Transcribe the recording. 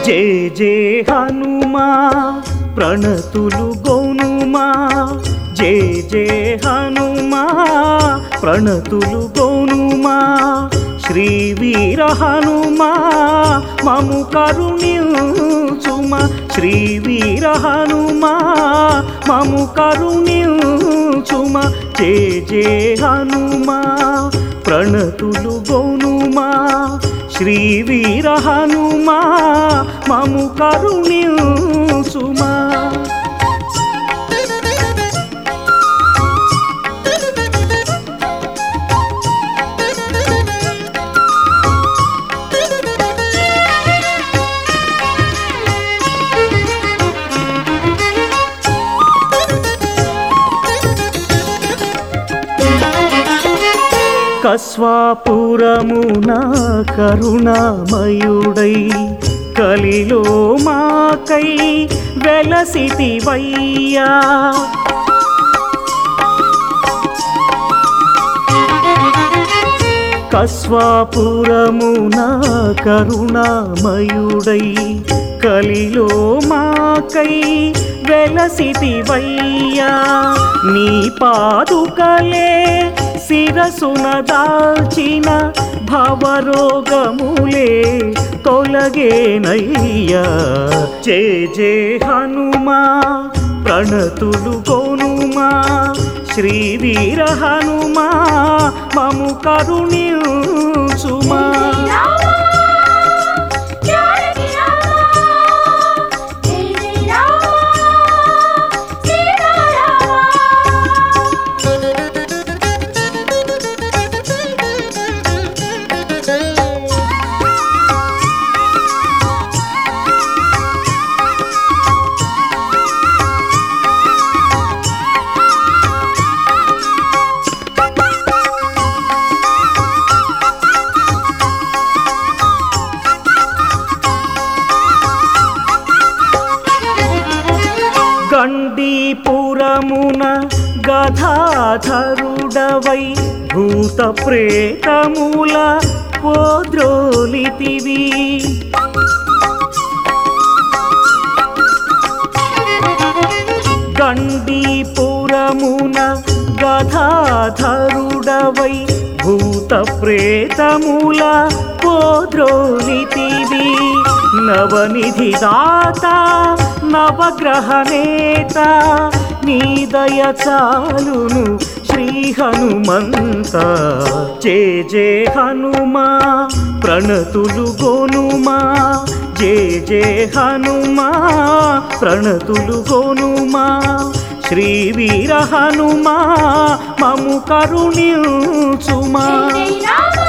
జే జే హనుమా ప్రణతులు గౌనుమా జే జే హనుమా ప్రణతులు గౌనుమా శ్రీ వీర హనుమా మము కరుణించుమ శ్రీ వీర హనుమా మము కరుణించుమ జే జే హనుమా ప్రణతులు గౌనుమా శ్రీ వీర హనుమా మము కరుణించుమా కస్వాపురమున కరుణామయుడై కలిలో మాకై వెలసితివయ్యా కస్వాపురమున కరుణామయుడై కలిలో మాకై వెలసితివయ్యా నీ పాదుకలే శిరసున దాల్చిన భవరోగములే తొలగేనయ్యా జే జే హనుమా ప్రణతులు గోనుమా శ్రీ వీర హనుమా మము కరుణించుమా జానకి రామ జై జై రామ సీతారామ గండీపురమున గధాధరుడవై భూత ప్రేతముల పోద్రోలితివి గండీపురమున గధాధరుడవై భూత ప్రేతముల పోద్రోలితివి నవనిధి దాత నవగ్రహనేత నీ దయ చాలును శ్రీ హనుమంత జే జే హనుమా ప్రణతులు గోనుమా జే జే హనుమా ప్రణతులు గోనుమా శ్రీ వీర హనుమా మము కరుణించుమా జై జై రామ